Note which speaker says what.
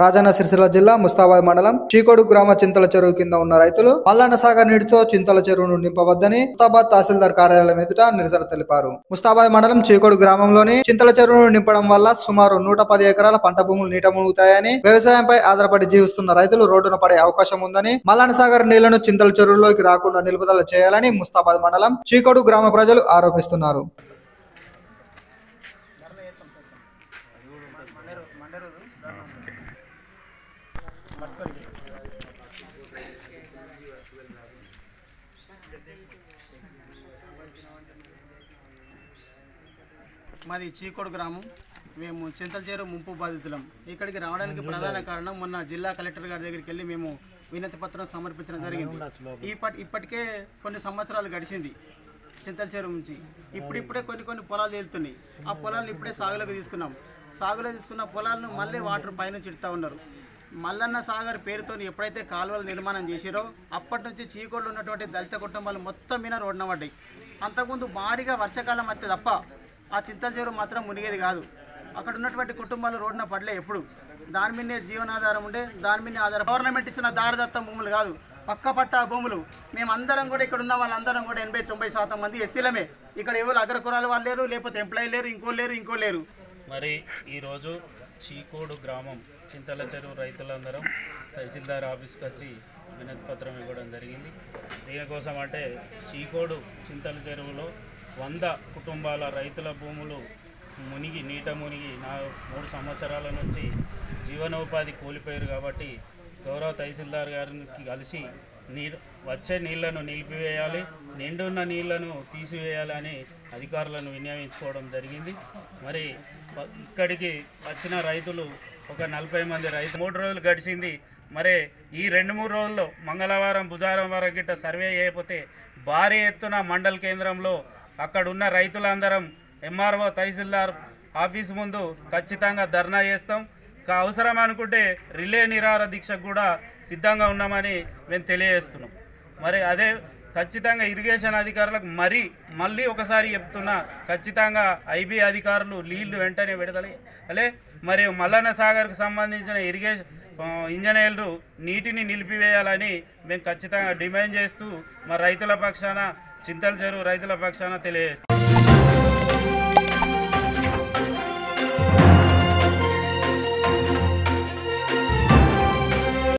Speaker 1: రాజన్న సిరిసిల్ల జిల్లా ముస్తాబాద్ మండలం చీకోడు గ్రామ చింతల చెరువు కింద ఉన్న రైతులు మల్లన్న సాగర్ నీటితో చింతల చెరువును నింపవద్దని ముస్తాబాద్ తహసీల్దార్ కార్యాలయం ఎదుట నిరసన తెలిపారు ముస్తాబాద్ మండలం చీకోడు గ్రామంలోని చింతల చెరువును నింపడం వల్ల సుమారు నూట పది ఎకరాల పంట భూములు నీట మునుగుతాయని వ్యవసాయంపై ఆధారపడి జీవిస్తున్న రైతులు రోడ్డున పడే అవకాశం ఉందని మల్లన్న సాగర్ నీళ్లను చింతల చెరువులోకి రాకుండా నిలుపుదల చేయాలని ముస్తాబాద్ మండలం చీకోడు గ్రామ ప్రజలు ఆరోపిస్తున్నారు
Speaker 2: మాది చీకోడు గ్రామం మేము చింతలచేరు ముంపు బాధితులం ఇక్కడికి రావడానికి ప్రధాన కారణం మొన్న జిల్లా కలెక్టర్ గారి దగ్గరికి వెళ్ళి మేము వినతి పత్రం సమర్పించడం జరిగింది ఇప్పటి ఇప్పటికే కొన్ని సంవత్సరాలు గడిచింది చింతలచేరు నుంచి ఇప్పుడిప్పుడే కొన్ని కొన్ని పొలాలు తేలుతున్నాయి ఆ పొలాలను ఇప్పుడే సాగులోకి తీసుకున్నాం సాగులో తీసుకున్న పొలాలను మళ్ళీ వాటర్ పైనుంచి ఇడుతూ ఉన్నారు మల్లన్న సాగర్ పేరుతో ఎప్పుడైతే కాలువలు నిర్మాణం చేసిరో అప్పటి నుంచి చీకోళ్ళు ఉన్నటువంటి దళిత కుటుంబాలు మొత్తం మీద రోడ్డున పడ్డాయి అంతకుముందు భారీగా వర్షాకాలం వస్తే తప్ప ఆ చింతల చెరువు మాత్రం మునిగేది కాదు అక్కడ ఉన్నటువంటి కుటుంబాలు రోడ్డున పడలే ఎప్పుడు దాని మీదే జీవనాధారం ఉండే దాని మీద ఆధారం గవర్నమెంట్ ఇచ్చిన దారదత్త భూములు కాదు పక్క పట్టా భూములు మేమందరం కూడా ఇక్కడ ఉన్న వాళ్ళందరం కూడా ఎనభై తొంభై శాతం మంది ఎస్సీలమే ఇక్కడ ఎవరు అగ్రకురాలు వాళ్ళు లేరు లేకపోతే ఎంప్లాయీ లేరు ఇంకో లేరు ఇంకో లేరు
Speaker 3: మరి ఈరోజు చీకోడు గ్రామం చింతల చెరువు రైతులందరం తహసీల్దార్ ఆఫీస్కి వచ్చి వినతి పత్రం ఇవ్వడం జరిగింది దీనికోసం అంటే చీకోడు చింతల చెరువులో వంద కుటుంబాల రైతుల భూములు మునిగి నీట మునిగి నా మూడు సంవత్సరాల నుంచి జీవనోపాధి కోల్పోయారు కాబట్టి గౌరవ తహసీల్దార్ గారికి కలిసి నీరు వచ్చే నీళ్లను నిలిపివేయాలి నిండున్న నీళ్లను తీసివేయాలని అధికారులను వినియోగించుకోవడం జరిగింది మరి ప- ఇక్కడికి వచ్చిన రైతులు ఒక నలభై మంది రైతు మూడు రోజులు గడిచింది మరి ఈ రెండు మూడు రోజుల్లో మంగళవారం బుధవారం వరకు గిట్ట సర్వే చేయకపోతే భారీ ఎత్తున మండల కేంద్రంలో అక్కడ ఉన్న రైతులందరం ఎంఆర్ఓ తహసీల్దార్ ఆఫీస్ ముందు ఖచ్చితంగా ధర్నా చేస్తాం కా- అవసరం అనుకుంటే రిలే నిరాహార దీక్షకు కూడా సిద్ధంగా ఉన్నామని మేము తెలియజేస్తున్నాం మరి అదే ఖచ్చితంగా ఇరిగేషన్ అధికారులకు మరి మళ్ళీ ఒకసారి చెప్తున్నా ఖచ్చితంగా ఐబీ అధికారులు నీళ్లు వెంటనే విడుదల అలే మరి మల్లన్న సాగర్కు సంబంధించిన ఇరిగేషన్ ఆ, ఇంజనీర్లు నీటిని నిలిపివేయాలని మేము ఖచ్చితంగా డిమాండ్ చేస్తూ మా రైతుల పక్షాన చింతల చెరువు రైతుల పక్షాన తెలియజేస్తాం